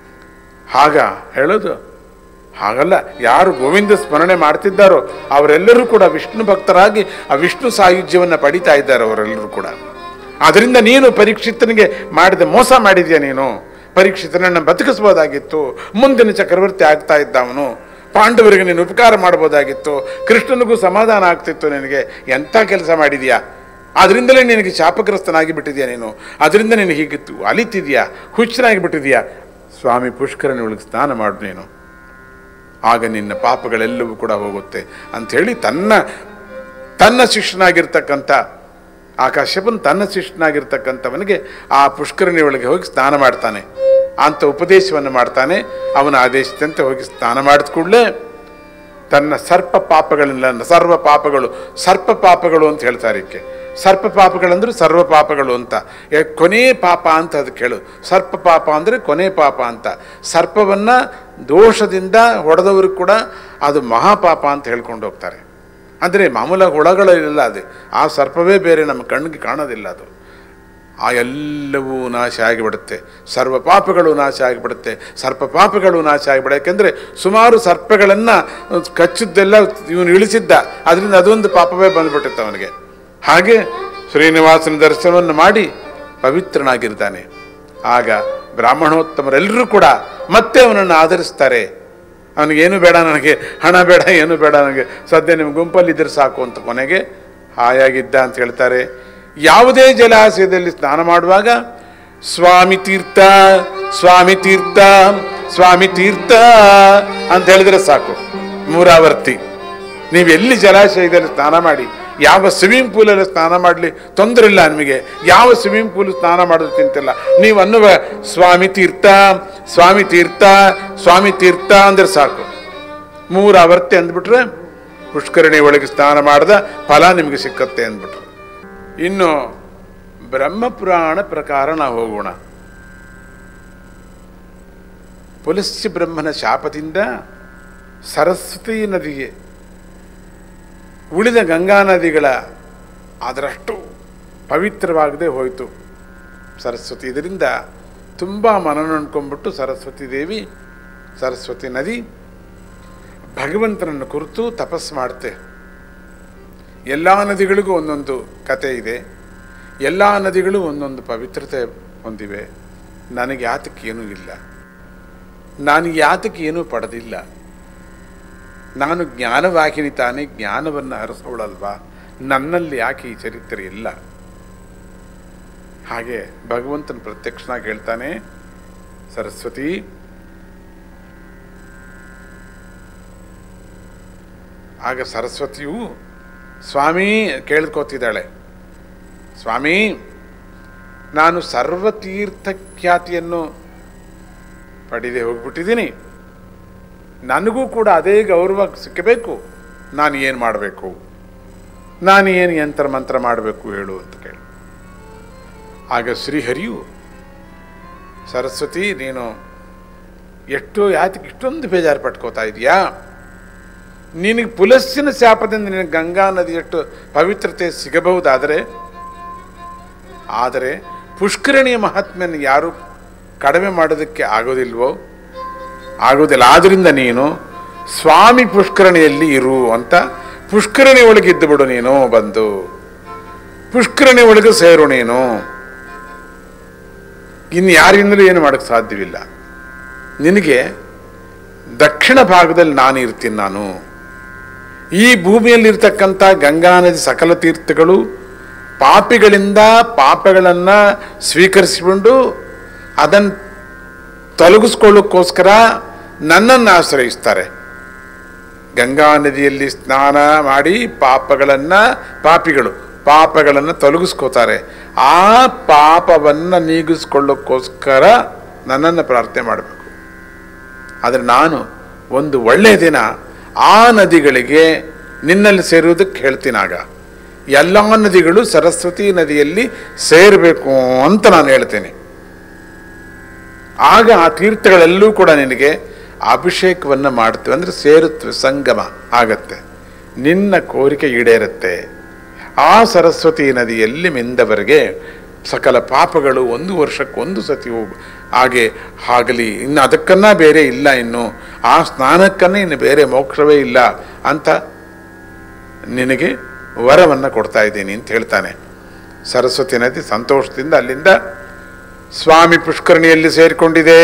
S2: ಹಾಗ ಹೇಳೋದು ಹಾಗಲ್ಲ ಯಾರು ಗೋವಿಂದ ಸ್ಮರಣೆ ಮಾಡ್ತಿದ್ದಾರೋ ಅವರೆಲ್ಲರೂ ಕೂಡ ವಿಷ್ಣು ಭಕ್ತರಾಗಿ ಆ ವಿಷ್ಣು ಸಾಯುಜ್ಯವನ್ನು ಪಡಿತಾ ಇದ್ದಾರೆ ಅವರೆಲ್ಲರೂ ಕೂಡ ಅದರಿಂದ ನೀನು ಪರೀಕ್ಷಿತನಿಗೆ ಮಾಡಿದ ಮೋಸ ಮಾಡಿದ್ಯಾ ನೀನು ಪರೀಕ್ಷಿತನನ್ನು ಬದುಕಿಸ್ಬೋದಾಗಿತ್ತು ಮುಂದಿನ ಚಕ್ರವರ್ತಿ ಆಗ್ತಾ ಇದ್ದ ಅವನು ಪಾಂಡವರಿಗೆ ನೀನು ಉಪಕಾರ ಮಾಡ್ಬೋದಾಗಿತ್ತು ಕೃಷ್ಣನಿಗೂ ಸಮಾಧಾನ ಆಗ್ತಿತ್ತು ನಿನಗೆ ಎಂಥ ಕೆಲಸ ಮಾಡಿದ್ಯಾ ಅದರಿಂದಲೇ ನಿನಗೆ ಶಾಪಗ್ರಸ್ತನಾಗಿ ಬಿಟ್ಟಿದ್ಯಾ ನೀನು ಅದರಿಂದ ನೀನು ಹೀಗಿತ್ತು ಅಲಿತಿದ್ಯಾ ಹುಚ್ಚನಾಗಿ ಬಿಟ್ಟಿದ್ಯಾ ಸ್ವಾಮಿ ಪುಷ್ಕರನ ಒಳಗೆ ಸ್ನಾನ ಮಾಡು ನೀನು ಆಗ ನಿನ್ನ ಪಾಪಗಳೆಲ್ಲವೂ ಕೂಡ ಹೋಗುತ್ತೆ ಅಂಥೇಳಿ ತನ್ನ ತನ್ನ ಶಿಷ್ಯನಾಗಿರ್ತಕ್ಕಂಥ ಆ ಕಶ್ಯಪನ್ ತನ್ನ ಶಿಷ್ಯನಾಗಿರ್ತಕ್ಕಂಥವನಿಗೆ ಆ ಪುಷ್ಕರಣಿ ಒಳಗೆ ಹೋಗಿ ಸ್ನಾನ ಮಾಡ್ತಾನೆ ಅಂತ ಉಪದೇಶವನ್ನು ಮಾಡ್ತಾನೆ ಅವನ ಆದೇಶದಂತೆ ಹೋಗಿ ಸ್ನಾನ ಮಾಡಿದ ಕೂಡಲೇ ತನ್ನ ಸರ್ಪ ಪಾಪಗಳನ್ನೆಲ್ಲ ಸರ್ವ ಪಾಪಗಳು ಸರ್ಪ ಪಾಪಗಳು ಅಂತ ಹೇಳ್ತಾರೆ ಇದಕ್ಕೆ ಸರ್ಪ ಪಾಪಗಳಂದ್ರೆ ಸರ್ವ ಪಾಪಗಳು ಅಂತ ಏ, ಕೊನೆ ಪಾಪ ಅಂತ ಅದಕ್ಕೆ ಹೇಳು ಸರ್ಪ ಪಾಪ ಅಂದರೆ ಕೊನೆ ಪಾಪ ಅಂತ ಸರ್ಪವನ್ನ ದೋಷದಿಂದ ಹೊಡೆದವರು ಕೂಡ ಅದು ಮಹಾಪಾಪ ಅಂತ ಹೇಳ್ಕೊಂಡು ಹೋಗ್ತಾರೆ ಅಂದರೆ ಮಾಮೂಲಾಗಿ ಹುಳಗಳಿಲ್ಲ ಅದು ಆ ಸರ್ಪವೇ ಬೇರೆ ನಮ್ಮ ಕಣ್ಣಿಗೆ ಕಾಣೋದಿಲ್ಲ ಅದು ಆ ಎಲ್ಲವೂ ನಾಶ ಆಗಿಬಿಡುತ್ತೆ ಸರ್ವ ಪಾಪಗಳು ನಾಶ ಆಗಿಬಿಡುತ್ತೆ ಸರ್ಪ ಪಾಪಗಳು ನಾಶ ಆಗಿಬಿಡ ಯಾಕೆಂದರೆ ಸುಮಾರು ಸರ್ಪಗಳನ್ನು ಕಚ್ಚಿದ್ದೆಲ್ಲ ಇವನು ಇಳಿಸಿದ್ದ ಅದರಿಂದ ಅದೊಂದು ಪಾಪವೇ ಬಂದ್ಬಿಟ್ಟಿತ್ತು ಅವನಿಗೆ ಹಾಗೆ ಶ್ರೀನಿವಾಸನ ದರ್ಶನವನ್ನು ಮಾಡಿ ಪವಿತ್ರನಾಗಿರ್ತಾನೆ ಆಗ ಬ್ರಾಹ್ಮಣೋತ್ತಮರೆಲ್ಲರೂ ಕೂಡ ಮತ್ತೆ ಅವನನ್ನು ಆಧರಿಸ್ತಾರೆ ಅವನಿಗೇನು ಬೇಡ ನನಗೆ ಹಣ ಬೇಡ ಏನು ಬೇಡ ನನಗೆ ಸದ್ಯ ನಿಮ್ಮ ಗುಂಪಲ್ಲಿದ್ದರೆ ಸಾಕು ಅಂತ ಕೊನೆಗೆ ಹಾಯಾಗಿದ್ದ ಅಂತ ಹೇಳ್ತಾರೆ ಯಾವುದೇ ಜಲಾಶಯದಲ್ಲಿ ಸ್ನಾನ ಮಾಡುವಾಗ ಸ್ವಾಮಿ ತೀರ್ಥ ಸ್ವಾಮಿ ತೀರ್ಥ ಸ್ವಾಮಿ ತೀರ್ಥ ಅಂತ ಹೇಳಿದ್ರೆ ಸಾಕು ಮೂರಾವರ್ತಿ ನೀವು ಎಲ್ಲಿ ಜಲಾಶಯದಲ್ಲಿ ಸ್ನಾನ ಮಾಡಿ ಯಾವ ಸ್ವಿಮ್ಮಿಂಗ್ ಪೂಲಲ್ಲಿ ಸ್ನಾನ ಮಾಡಲಿ ತೊಂದರೆ ಇಲ್ಲ ನಿಮಗೆ ಯಾವ ಸ್ವಿಮ್ಮಿಂಗ್ ಪೂಲ್ ಸ್ನಾನ ಮಾಡೋದು ಚಿಂತಿಲ್ಲ ನೀವು ಅನ್ನುವ ಸ್ವಾಮಿ ತೀರ್ಥ ಸ್ವಾಮಿ ತೀರ್ಥ ಸ್ವಾಮಿ ತೀರ್ಥ ಅಂದ್ರೆ ಸಾಕು ಮೂರು ಆವರ್ತಿ ಅಂದ್ಬಿಟ್ರೆ ಪುಷ್ಕರಣಿ ಒಳಗೆ ಸ್ನಾನ ಮಾಡಿದ ಫಲ ನಿಮಗೆ ಸಿಕ್ಕತ್ತೆ ಅಂದ್ಬಿಟ್ರು ಇನ್ನು ಬ್ರಹ್ಮಪುರಾಣ ಪ್ರಕಾರ ನಾವು ಹೋಗೋಣ ಪುಲಸ್ಯ ಬ್ರಹ್ಮನ ಶಾಪದಿಂದ ಸರಸ್ವತಿ ನದಿಗೆ ಉಳಿದ ಗಂಗಾ ನದಿಗಳ ಅದರಷ್ಟು ಪವಿತ್ರವಾಗದೆ ಹೋಯಿತು ಸರಸ್ವತಿ ಇದರಿಂದ ತುಂಬ ಮನನೊಂದ್ಕೊಂಡ್ಬಿಟ್ಟು ಸರಸ್ವತಿ ದೇವಿ ಸರಸ್ವತಿ ನದಿ ಭಗವಂತನನ್ನು ಕುರಿತು ತಪಸ್ಸು ಮಾಡುತ್ತೆ ಎಲ್ಲ ನದಿಗಳಿಗೂ ಒಂದೊಂದು ಕತೆ ಇದೆ ಎಲ್ಲ ನದಿಗಳು ಒಂದೊಂದು ಪವಿತ್ರತೆ ಹೊಂದಿವೆ ನನಗೆ ಯಾತಕ್ಕೆ ಏನೂ ಇಲ್ಲ ನಾನು ಯಾತಕ್ಕೆ ಏನೂ ಪಡೆದಿಲ್ಲ ನಾನು ಜ್ಞಾನವಾಹಿನಿ ತಾನೇ ಜ್ಞಾನವನ್ನು ಹರಿಸೋಳಲ್ವಾ ನನ್ನಲ್ಲಿ ಯಾಕೆ ಈ ಚರಿತ್ರೆ ಇಲ್ಲ ಹಾಗೆ ಭಗವಂತನ ಪ್ರತ್ಯಕ್ಷನಾಗಿ ಹೇಳ್ತಾನೆ ಸರಸ್ವತಿ ಆಗ ಸರಸ್ವತಿಯು ಸ್ವಾಮಿ ಕೇಳ್ಕೋತಿದ್ದಾಳೆ ಸ್ವಾಮಿ ನಾನು ಸರ್ವತೀರ್ಥ ಖ್ಯಾತಿಯನ್ನು ಪಡೆದೇ ಹೋಗ್ಬಿಟ್ಟಿದ್ದೀನಿ ನನಗೂ ಕೂಡ ಅದೇ ಗೌರವ ಸಿಕ್ಕಬೇಕು ನಾನು ಏನು ಮಾಡಬೇಕು ನಾನು ಏನು ಯಂತ್ರ ಮಂತ್ರ ಮಾಡಬೇಕು ಹೇಳು ಅಂತ ಕೇಳಿ ಆಗ ಶ್ರೀಹರಿಯು ಸರಸ್ವತಿ ನೀನು ಎಷ್ಟೋ ಯಾತಕ್ಕೆ ಇಷ್ಟೊಂದು ಬೇಜಾರು ಪಟ್ಕೋತಾ ಇದೆಯಾ ನಿನಗೆ ಪುಲಸ್ಸಿನ ಶಾಪದಿಂದ ನಿನಗೆ ಗಂಗಾ ನದಿಯಷ್ಟು ಪವಿತ್ರತೆ ಸಿಗಬಹುದಾದರೆ ಆದರೆ ಪುಷ್ಕರಣಿಯ ಮಹಾತ್ಮೆಯನ್ನು ಯಾರೂ ಕಡಿಮೆ ಮಾಡೋದಕ್ಕೆ ಆಗೋದಿಲ್ವೋ ಆಗೋದಿಲ್ಲ ಆದ್ರಿಂದ ನೀನು ಸ್ವಾಮಿ ಪುಷ್ಕರಣಿಯಲ್ಲಿ ಇರು ಅಂತ ಪುಷ್ಕರಣಿ ಒಳಗೆ ಇದ್ದು ಬಿಡು ನೀನು ಬಂದು ಪುಷ್ಕರಣಿ ಒಳಗೆ ಸೇರು ನೀನು ಇನ್ನು ಯಾರಿಂದಲೂ ಏನು ಮಾಡಕ್ಕೆ ಸಾಧ್ಯವಿಲ್ಲ ನಿನಗೆ ದಕ್ಷಿಣ ಭಾಗದಲ್ಲಿ ನಾನು ಇರ್ತೀನಿ ನಾನು ಈ ಭೂಮಿಯಲ್ಲಿರ್ತಕ್ಕಂಥ ಗಂಗಾ ನದಿ ಸಕಲ ತೀರ್ಥಗಳು ಪಾಪಿಗಳಿಂದ ಪಾಪಗಳನ್ನು ಸ್ವೀಕರಿಸಿಕೊಂಡು ಅದನ್ನು ತೊಲಗಿಸ್ಕೊಳ್ಳೋಕ್ಕೋಸ್ಕರ ನನ್ನನ್ನು ಆಶ್ರಯಿಸ್ತಾರೆ ಗಂಗಾ ನದಿಯಲ್ಲಿ ಸ್ನಾನ ಮಾಡಿ ಪಾಪಗಳನ್ನು ಪಾಪಿಗಳು ಪಾಪಗಳನ್ನು ತೊಲಗಿಸ್ಕೋತಾರೆ ಆ ಪಾಪವನ್ನು ನೀಗಿಸ್ಕೊಳ್ಳೋಕ್ಕೋಸ್ಕರ ನನ್ನನ್ನು ಪ್ರಾರ್ಥನೆ ಮಾಡಬೇಕು ಆದರೆ ನಾನು ಒಂದು ಒಳ್ಳೆಯ ದಿನ ಆ ನದಿಗಳಿಗೆ ನಿನ್ನಲ್ಲಿ ಸೇರುವುದಕ್ಕೆ ಹೇಳ್ತೀನಾಗ ಎಲ್ಲ ನದಿಗಳು ಸರಸ್ವತಿ ನದಿಯಲ್ಲಿ ಸೇರಬೇಕು ಅಂತ ನಾನು ಹೇಳ್ತೇನೆ ಆಗ ಆ ತೀರ್ಥಗಳೆಲ್ಲೂ ಕೂಡ ನಿನಗೆ ಅಭಿಷೇಕವನ್ನು ಮಾಡ್ತೇವೆ ಅಂದರೆ ಸೇರುತ್ತವೆ ಸಂಗಮ ಆಗತ್ತೆ ನಿನ್ನ ಕೋರಿಕೆ ಈಡೇರುತ್ತೆ ಆ ಸರಸ್ವತಿ ನದಿಯಲ್ಲಿ ಮಿಂದವರೆಗೆ ಸಕಲ ಪಾಪಗಳು ಒಂದು ವರ್ಷಕ್ಕೆ ಒಂದು ಸತಿ ಹೋಗು ಹಾಗೆ ಆಗಲಿ ಇನ್ನು ಅದಕ್ಕನ್ನ ಬೇರೆ ಇಲ್ಲ ಇನ್ನು ಆ ಸ್ನಾನಕ್ಕನ್ನ ಇನ್ನು ಬೇರೆ ಮೋಕ್ಷವೇ ಇಲ್ಲ ಅಂತ ನಿನಗೆ ವರವನ್ನು ಕೊಡ್ತಾ ಇದ್ದೀನಿ ಅಂತ ಹೇಳ್ತಾನೆ ಸರಸ್ವತಿ ನದಿ ಸಂತೋಷದಿಂದ ಅಲ್ಲಿಂದ ಸ್ವಾಮಿ ಪುಷ್ಕರಣಿಯಲ್ಲಿ ಸೇರಿಕೊಂಡಿದೆ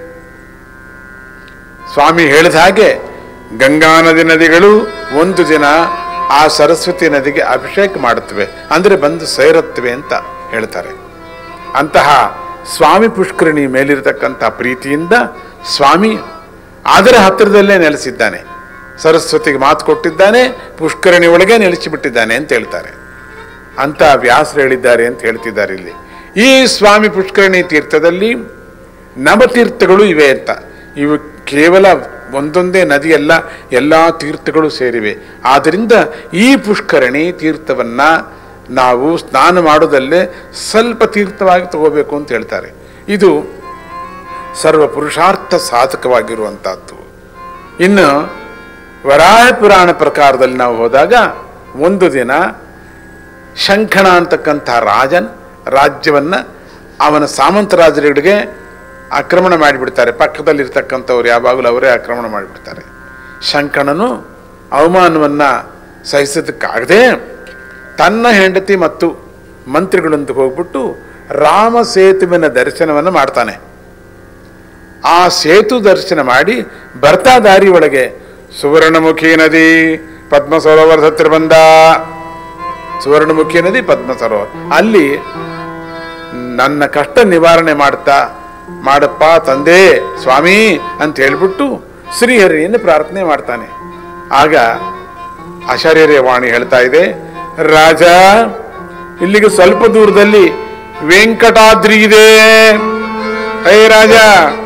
S2: ಸ್ವಾಮಿ ಹೇಳಿದ ಹಾಗೆ ಗಂಗಾ ನದಿ ನದಿಗಳು ಒಂದು ದಿನ ಆ ಸರಸ್ವತಿ ನದಿಗೆ ಅಭಿಷೇಕ ಮಾಡುತ್ತವೆ ಅಂದರೆ ಬಂದು ಸೇರುತ್ತವೆ ಅಂತ ಹೇಳ್ತಾರೆ ಅಂತಹ ಸ್ವಾಮಿ ಪುಷ್ಕರಣಿ ಮೇಲಿರತಕ್ಕಂಥ ಪ್ರೀತಿಯಿಂದ ಸ್ವಾಮಿ ಅದರ ಹತ್ತಿರದಲ್ಲೇ ನೆಲೆಸಿದ್ದಾನೆ ಸರಸ್ವತಿಗೆ ಮಾತು ಕೊಟ್ಟಿದ್ದಾನೆ ಪುಷ್ಕರಣಿ ಒಳಗೆ ನೆಲೆಸಿಬಿಟ್ಟಿದ್ದಾನೆ ಅಂತ ಹೇಳ್ತಾರೆ ಅಂತ ವ್ಯಾಸರು ಹೇಳಿದ್ದಾರೆ ಅಂತ ಹೇಳ್ತಿದ್ದಾರೆ ಇಲ್ಲಿ ಈ ಸ್ವಾಮಿ ಪುಷ್ಕರಣಿ ತೀರ್ಥದಲ್ಲಿ ನವತೀರ್ಥಗಳು ಇವೆ ಅಂತ ಇವು ಕೇವಲ ಒಂದೊಂದೇ ನದಿಯಲ್ಲ ಎಲ್ಲ ತೀರ್ಥಗಳು ಸೇರಿವೆ ಆದ್ದರಿಂದ ಈ ಪುಷ್ಕರಣಿ ತೀರ್ಥವನ್ನ ನಾವು ಸ್ನಾನ ಮಾಡೋದಲ್ಲೇ ಸ್ವಲ್ಪ ತೀರ್ಥವಾಗಿ ತಗೋಬೇಕು ಅಂತ ಹೇಳ್ತಾರೆ ಇದು ಸರ್ವ ಪುರುಷಾರ್ಥ ಸಾಧಕವಾಗಿರುವಂತಹದ್ದು ಇನ್ನು ವರಾಹ ಪುರಾಣ ಪ್ರಕಾರದಲ್ಲಿ ನಾವು ಹೋದಾಗ ಒಂದು ದಿನ ಶಂಖಣ ಅಂತಕ್ಕಂಥ ರಾಜನ್ ರಾಜ್ಯವನ್ನ ಅವನ ಸಾಮಂತರಾಜರುಗಳಿಗೆ ಆಕ್ರಮಣ ಮಾಡಿಬಿಡ್ತಾರೆ ಪಕ್ಕದಲ್ಲಿರ್ತಕ್ಕಂಥವ್ರು ಯಾವಾಗಲೂ ಅವರೇ ಆಕ್ರಮಣ ಮಾಡಿಬಿಡ್ತಾರೆ ಶಂಕಣನು ಅವಮಾನವನ್ನ ಸಹಿಸೋದಕ್ಕಾಗದೆ ತನ್ನ ಹೆಂಡತಿ ಮತ್ತು ಮಂತ್ರಿಗಳೊಂದಿಗೆ ಹೋಗ್ಬಿಟ್ಟು ರಾಮ ಸೇತುವಿನ ದರ್ಶನವನ್ನು ಮಾಡ್ತಾನೆ ಆ ಸೇತು ದರ್ಶನ ಮಾಡಿ ಬರ್ತಾ ದಾರಿ ಒಳಗೆ ಸುವರ್ಣಮುಖಿ ನದಿ ಪದ್ಮ ಸರೋವರದ ಹತ್ತಿರ ಬಂದ ಸುವರ್ಣಮುಖಿ ನದಿ ಪದ್ಮ ಸರೋವರ ಅಲ್ಲಿ ನನ್ನ ಕಷ್ಟ ನಿವಾರಣೆ ಮಾಡ್ತಾ ಮಾಡಪ್ಪ ತಂದೆ ಸ್ವಾಮಿ ಅಂತ ಹೇಳ್ಬಿಟ್ಟು ಶ್ರೀಹರಿಯನ್ನು ಪ್ರಾರ್ಥನೆ ಮಾಡ್ತಾನೆ ಆಗ ಆಚಾರ್ಯರೇ ವಾಣಿ ಹೇಳ್ತಾ ಇದೆ ರಾಜ ಇಲ್ಲಿಗೆ ಸ್ವಲ್ಪ ದೂರದಲ್ಲಿ ವೆಂಕಟಾದ್ರಿ ಇದೆ ಹೇ ರಾಜ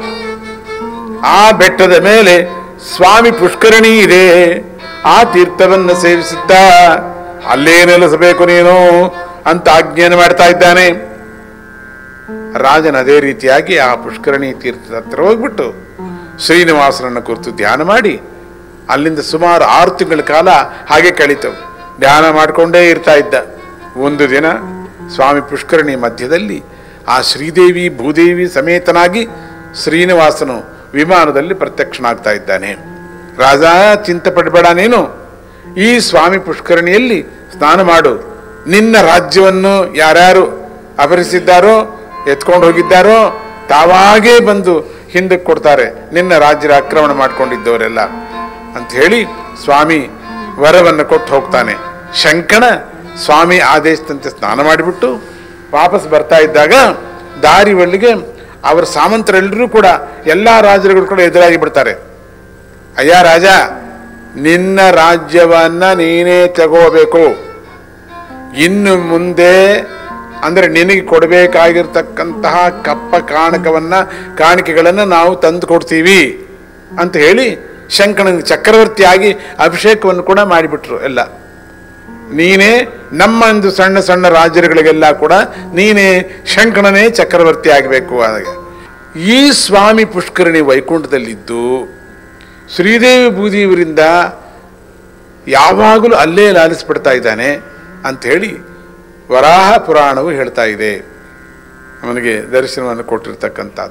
S2: ಆ ಬೆಟ್ಟದ ಮೇಲೆ ಸ್ವಾಮಿ ಪುಷ್ಕರಣಿ ಇದೆ ಆ ತೀರ್ಥವನ್ನು ಸೇವಿಸುತ್ತಾ ಅಲ್ಲೇ ನೆಲೆಸಬೇಕು ನೀನು ಅಂತ ಆಜ್ಞೆಯನ್ನು ಮಾಡ್ತಾ ಇದ್ದಾನೆ ರಾಜನ ಅದೇ ರೀತಿಯಾಗಿ ಆ ಪುಷ್ಕರಣಿ ತೀರ್ಥದ ಹತ್ರ ಹೋಗ್ಬಿಟ್ಟು ಶ್ರೀನಿವಾಸನನ್ನು ಕುರಿತು ಧ್ಯಾನ ಮಾಡಿ ಅಲ್ಲಿಂದ ಸುಮಾರು ಆರು ತಿಂಗಳ ಕಾಲ ಹಾಗೆ ಕಳೀತು ಧ್ಯಾನ ಮಾಡಿಕೊಂಡೇ ಇರ್ತಾ ಇದ್ದ ಒಂದು ದಿನ ಸ್ವಾಮಿ ಪುಷ್ಕರಣಿ ಮಧ್ಯದಲ್ಲಿ ಆ ಶ್ರೀದೇವಿ ಭೂದೇವಿ ಸಮೇತನಾಗಿ ಶ್ರೀನಿವಾಸನು ವಿಮಾನದಲ್ಲಿ ಪ್ರತ್ಯಕ್ಷನಾಗ್ತಾ ಇದ್ದಾನೆ ರಾಜ ಚಿಂತೆ ಪಡಬೇಡ ನೀನು ಈ ಸ್ವಾಮಿ ಪುಷ್ಕರಣಿಯಲ್ಲಿ ಸ್ನಾನ ಮಾಡು ನಿನ್ನ ರಾಜ್ಯವನ್ನು ಯಾರ್ಯಾರು ಅಪಹರಿಸಿದ್ದಾರೋ ಎತ್ಕೊಂಡು ಹೋಗಿದ್ದಾರೋ ತಾವಾಗೇ ಬಂದು ಹಿಂದಕ್ಕೆ ಕೊಡ್ತಾರೆ ನಿನ್ನ ರಾಜ್ಯದ ಆಕ್ರಮಣ ಮಾಡ್ಕೊಂಡಿದ್ದವರೆಲ್ಲ ಅಂತ ಹೇಳಿ ಸ್ವಾಮಿ ವರವನ್ನು ಕೊಟ್ಟು ಹೋಗ್ತಾನೆ ಶಂಕಣ ಸ್ವಾಮಿ ಆದೇಶದಂತೆ ಸ್ನಾನ ಮಾಡಿಬಿಟ್ಟು ವಾಪಸ್ ಬರ್ತಾ ಇದ್ದಾಗ ದಾರಿ ಒಳ್ಳಿಗೆ ಅವರ ಸಾಮಂತರೆಲ್ಲರೂ ಕೂಡ ಎಲ್ಲ ರಾಜರುಗಳು ಕೂಡ ಎದುರಾಗಿ ಬಿಡ್ತಾರೆ ಅಯ್ಯ ರಾಜ ನಿನ್ನ ರಾಜ್ಯವನ್ನ ನೀನೇ ತಗೋಬೇಕು ಇನ್ನು ಮುಂದೆ ಅಂದ್ರೆ ನಿನಗೆ ಕೊಡಬೇಕಾಗಿರ್ತಕ್ಕಂತಹ ಕಪ್ಪ ಕಾಣಕವನ್ನ ಕಾಣಿಕೆಗಳನ್ನು ನಾವು ತಂದು ಕೊಡ್ತೀವಿ ಅಂತ ಹೇಳಿ ಶಂಕರನಿಗೆ ಚಕ್ರವರ್ತಿಯಾಗಿ ಅಭಿಷೇಕವನ್ನು ಕೂಡ ಮಾಡಿಬಿಟ್ರು ಎಲ್ಲ ನೀನೇ ನಮ್ಮ ಒಂದು ಸಣ್ಣ ಸಣ್ಣ ರಾಜ್ಯಗಳಿಗೆಲ್ಲ ಕೂಡ ನೀನೇ ಶಂಕರನೇ ಚಕ್ರವರ್ತಿ ಆಗಬೇಕು ಹಾಗೆ ಈ ಸ್ವಾಮಿ ಪುಷ್ಕರಣಿ ವೈಕುಂಠದಲ್ಲಿದ್ದು ಶ್ರೀದೇವಿ ಬೂದಿಯವರಿಂದ ಯಾವಾಗಲೂ ಅಲ್ಲೇ ಲಾಲಿಸ್ಬಿಡ್ತಾ ಇದ್ದಾನೆ ಅಂಥೇಳಿ ವರಾಹ ಪುರಾಣವು ಹೇಳ್ತಾ ಇದೆ ಅವನಿಗೆ ದರ್ಶನವನ್ನು ಕೊಟ್ಟಿರ್ತಕ್ಕಂಥದ್ದು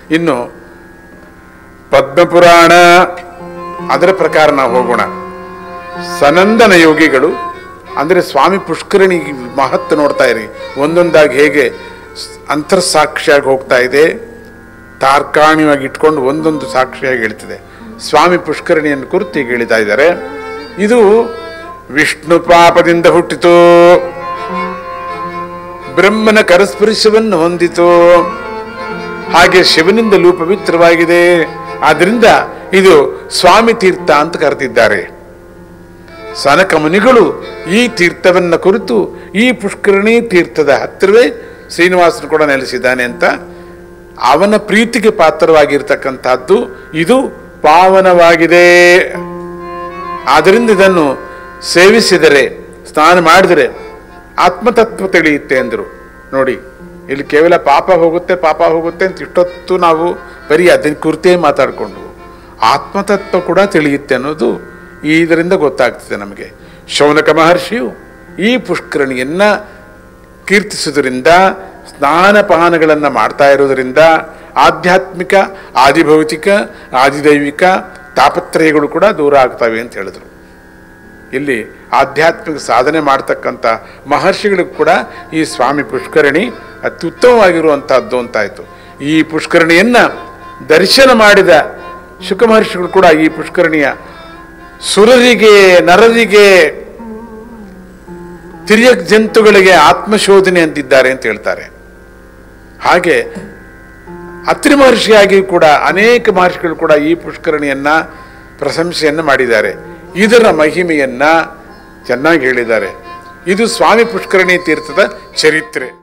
S2: ಇನ್ನು ಪದ್ಮಪುರಾಣ ಅದರ ಪ್ರಕಾರ ನಾವು ಹೋಗೋಣ ಸನಂದನ ಯೋಗಿಗಳು ಅಂದರೆ ಸ್ವಾಮಿ ಪುಷ್ಕರಣಿ ಮಹತ್ವ ನೋಡ್ತಾ ಇರಿ ಒಂದೊಂದಾಗಿ ಹೇಗೆ ಸ್- ಅಂತರ್ಸಾಕ್ಷಿಯಾಗಿ ಹೋಗ್ತಾ ಇದೆ ತಾರ್ಕಾಣಿವಾಗಿ ಇಟ್ಕೊಂಡು ಒಂದೊಂದು ಸಾಕ್ಷಿಯಾಗಿ ಹೇಳ್ತಿದೆ ಸ್ವಾಮಿ ಪುಷ್ಕರಣಿಯನ್ನು ಕುರಿತು ಈಗ ಹೇಳಿತಾ ಇದ್ದಾರೆ ಇದು ವಿಷ್ಣು ಪಾಪದಿಂದ ಹುಟ್ಟಿತು ಬ್ರಹ್ಮನ ಕರಸ್ಪರ್ಶವನ್ನು ಹೊಂದಿತು ಹಾಗೆ ಶಿವನಿಂದ ಪವಿತ್ರವಾಗಿದೆ ಆದ್ರಿಂದ ಇದು ಸ್ವಾಮಿ ತೀರ್ಥ ಅಂತ ಕರೆದಿದ್ದಾರೆ ಸನಕ ಮುನಿಗಳು ಈ ತೀರ್ಥವನ್ನ ಕುರಿತು ಈ ಪುಷ್ಕರಣಿ ತೀರ್ಥದ ಹತ್ತಿರವೇ ಶ್ರೀನಿವಾಸನು ಕೂಡ ನೆಲೆಸಿದ್ದಾನೆ ಅಂತ ಅವನ ಪ್ರೀತಿಗೆ ಪಾತ್ರವಾಗಿರ್ತಕ್ಕಂಥದ್ದು ಇದು ಪಾವನವಾಗಿದೆ ಆದ್ದರಿಂದ ಇದನ್ನು ಸೇವಿಸಿದರೆ ಸ್ನಾನ ಮಾಡಿದರೆ ಆತ್ಮತತ್ವ ತಿಳಿಯುತ್ತೆ ಅಂದರು ನೋಡಿ ಇಲ್ಲಿ ಕೇವಲ ಪಾಪ ಹೋಗುತ್ತೆ ಪಾಪ ಹೋಗುತ್ತೆ ಅಂತ ಇಷ್ಟೊತ್ತು ನಾವು ಬರೀ ಅದನ್ನ ಕುರಿತೇ ಮಾತಾಡಿಕೊಂಡು ಆತ್ಮತತ್ವ ಕೂಡ ತಿಳಿಯುತ್ತೆ ಅನ್ನೋದು ಇದರಿಂದ ಗೊತ್ತಾಗ್ತದೆ ನಮಗೆ ಶೌನಕ ಮಹರ್ಷಿಯು ಈ ಪುಷ್ಕರಣಿಯನ್ನ ಕೀರ್ತಿಸುವುದರಿಂದ ಸ್ನಾನಪಾನಗಳನ್ನು ಮಾಡ್ತಾ ಇರೋದರಿಂದ ಆಧ್ಯಾತ್ಮಿಕ ಆದಿಭೌತಿಕ ಆದಿದೈವಿಕ ತಾಪತ್ರಯಗಳು ಕೂಡ ದೂರ ಆಗ್ತವೆ ಅಂತ ಹೇಳಿದ್ರು ಇಲ್ಲಿ ಆಧ್ಯಾತ್ಮಿಕ ಸಾಧನೆ ಮಾಡ್ತಕ್ಕಂಥ ಮಹರ್ಷಿಗಳಿಗೂ ಕೂಡ ಈ ಸ್ವಾಮಿ ಪುಷ್ಕರಣಿ ಅತ್ಯುತ್ತಮವಾಗಿರುವಂತಹದ್ದು ಅಂತಾಯ್ತು ಈ ಪುಷ್ಕರಣಿಯನ್ನ ದರ್ಶನ ಮಾಡಿದ ಶುಕ ಮಹರ್ಷಿಗಳು ಕೂಡ ಈ ಪುಷ್ಕರಣಿಯ ಸುರರಿಗೆ ನರರಿಗೆ ತಿರಿಯ ಜಂತುಗಳಿಗೆ ಆತ್ಮಶೋಧನೆ ಅಂತಿದ್ದಾರೆ ಅಂತ ಹೇಳ್ತಾರೆ ಹಾಗೆ ಅತ್ರಿ ಮಹರ್ಷಿಯಾಗಿಯೂ ಕೂಡ ಅನೇಕ ಮಹರ್ಷಿಗಳು ಕೂಡ ಈ ಪುಷ್ಕರಣಿಯನ್ನ ಪ್ರಶಂಸೆಯನ್ನು ಮಾಡಿದ್ದಾರೆ ಇದರ ಮಹಿಮೆಯನ್ನ ಚೆನ್ನಾಗಿ ಹೇಳಿದ್ದಾರೆ ಇದು ಸ್ವಾಮಿ ಪುಷ್ಕರಣಿ ತೀರ್ಥದ ಚರಿತ್ರೆ